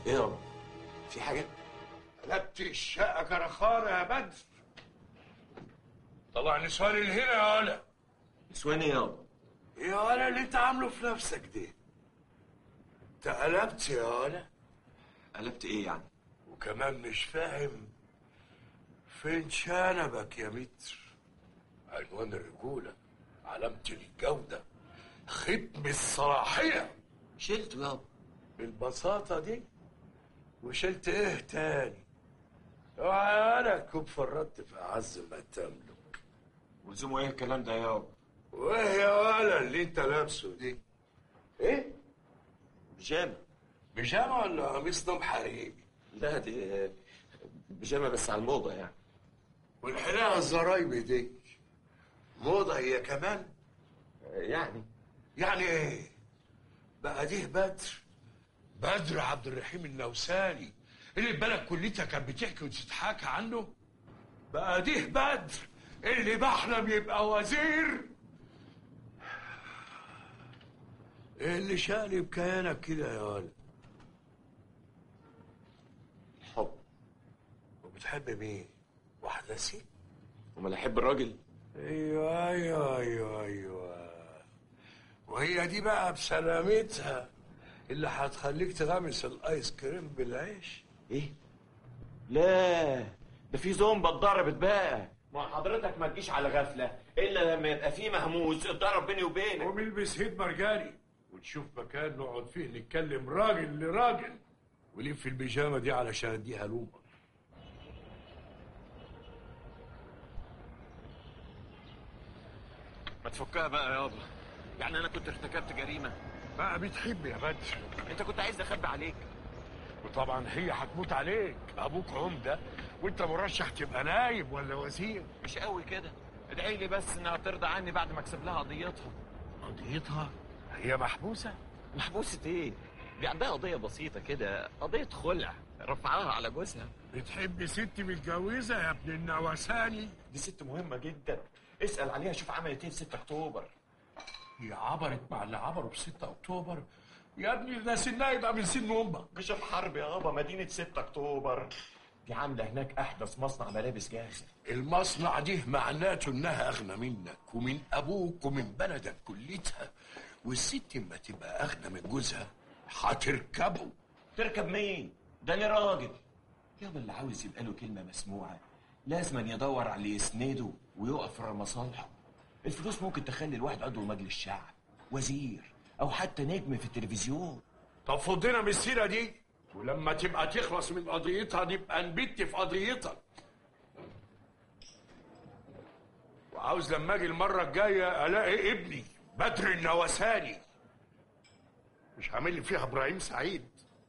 ايه يابا في حاجه قلبت الشقة كرخانة يا بدر طلع نسوان اللي هنا يا ولا نسوان ايه يابا يا ولا اللي انت عامله في نفسك دي انت قلبت يا ولا قلبت ايه يعني وكمان مش فاهم فين شنبك يا متر عنوان الرجولة علامة الجودة ختم الصلاحية شلته يابا بالبساطة دي وشلت ايه تاني اوعى انا تكون فرطت في اعز ما تملك ولزومه ايه الكلام ده يابا وايه يا ولا اللي انت لابسه دي ايه بيجامه بيجامه ولا قميص نوم حريمي لا دي بيجامه بس على الموضه يعني والحلاقه الزرايبي دي موضه هي كمان يعني يعني ايه بقى ديه بدر بدر عبد الرحيم النوساني اللي بالك كليتها كانت بتحكي وتتحاكى عنه بقى ديه بدر اللي بحلم يبقى وزير ايه اللي شقلب كيانك كده يا ولد الحب وبتحب مين واحده ست امال احب الراجل ايوه ايوه ايوه ايوه وهي دي بقى بسلامتها اللي هتخليك تغمس الايس كريم بالعيش ايه لا ده في زومبا اتضربت بقى ما حضرتك ما تجيش على غفله الا لما يبقى في مهموس اتضرب بيني وبينك ونلبس هيد مرجاني ونشوف مكان نقعد فيه نتكلم راجل لراجل ولف في البيجامه دي علشان اديها لومه ما تفكها بقى يابا يعني انا كنت ارتكبت جريمه بقى بتحب يا بدر انت كنت عايز اخبي عليك وطبعا هي هتموت عليك ابوك عمده وانت مرشح تبقى نايب ولا وزير مش قوي كده ادعي لي بس انها ترضى عني بعد ما اكسب لها قضيتها قضيتها هي محبوسه محبوسة ايه؟ دي عندها قضية بسيطة كده قضية خلع رفعها على جوزها بتحب ست متجوزه يا ابن النوساني دي ست مهمة جدا اسأل عليها شوف عملت ايه في 6 اكتوبر هي عبرت مع اللي عبروا في 6 اكتوبر يا ابني ده سنها يبقى من سن امك مش الحرب يابا مدينة 6 اكتوبر دي عاملة هناك احدث مصنع ملابس جاهزة المصنع دي معناته انها اغنى منك ومن ابوك ومن بلدك كلتها والست اما تبقى اغنى من جوزها هتركبه تركب مين؟ ده انا راجل يابا اللي عاوز يبقى له كلمة مسموعة لازم يدور على اللي يسنده ويقف ورا مصالحه الفلوس ممكن تخلي الواحد عضو مجلس شعب وزير او حتى نجم في التلفزيون طب فضينا من السيره دي ولما تبقى تخلص من قضيتها نبقى نبت في قضيتك وعاوز لما اجي المره الجايه الاقي ابني بدر النوساني مش عامل لي فيها ابراهيم سعيد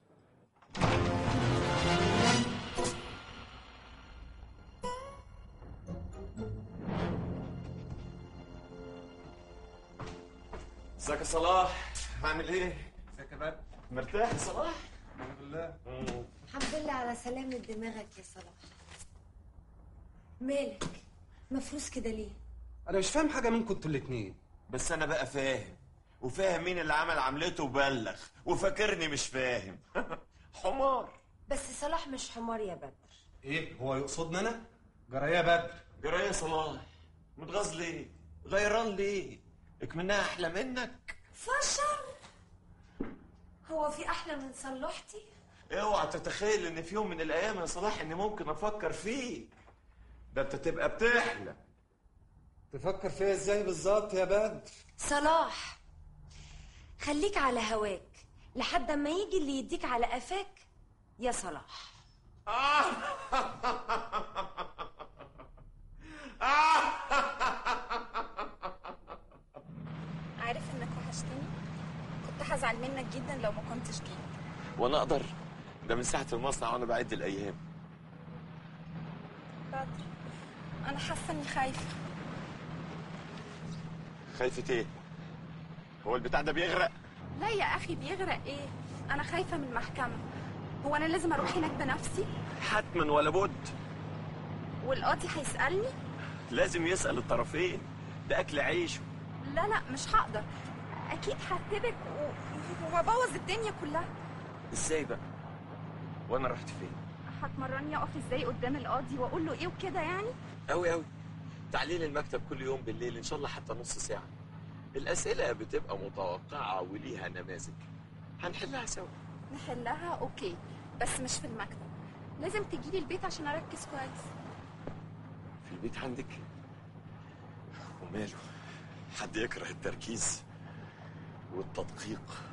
ازيك يا صلاح عامل ايه؟ ازيك يا بدر مرتاح يا صلاح؟ الحمد لله الحمد لله على سلامة دماغك يا صلاح مالك مفروس كده ليه انا مش فاهم حاجه منكم انتوا الاتنين بس انا بقى فاهم وفاهم مين اللي عمل عملته وبلغ وفاكرني مش فاهم حمار بس صلاح مش حمار يا بدر ايه هو يقصدني انا جرى يا بدر جرى يا صلاح متغاظ ليه غيران ليه اكمنها احلى منك فشر هو في احلى من صلحتي اوعى تتخيل ان في يوم من الايام يا صلاح اني ممكن افكر فيك ده انت تبقى بتحلم تفكر فيا ازاي بالظبط يا بدر صلاح خليك على هواك لحد ما يجي اللي يديك على قفاك يا صلاح عارف انك وحشتني كنت هزعل منك جدا لو ما كنتش جيت وانا اقدر ده من ساعه المصنع وانا بعد الايام بدر انا حاسه اني خايفه خايفه ايه هو البتاع ده بيغرق لا يا اخي بيغرق ايه انا خايفه من المحكمه هو انا لازم اروح هناك بنفسي حتما ولا بد والقاضي هيسالني لازم يسال الطرفين ده اكل عيشه لا لا مش هقدر اكيد هرتبك و- وهبوظ الدنيا كلها ازاي بقى وانا رحت فين هتمرني اقف ازاي قدام القاضي واقول له ايه وكده يعني قوي قوي تعليل المكتب كل يوم بالليل ان شاء الله حتى نص ساعه الاسئله بتبقى متوقعه وليها نماذج هنحلها سوا نحلها اوكي بس مش في المكتب لازم تجيلي البيت عشان اركز كويس في البيت عندك وماله حد يكره التركيز والتدقيق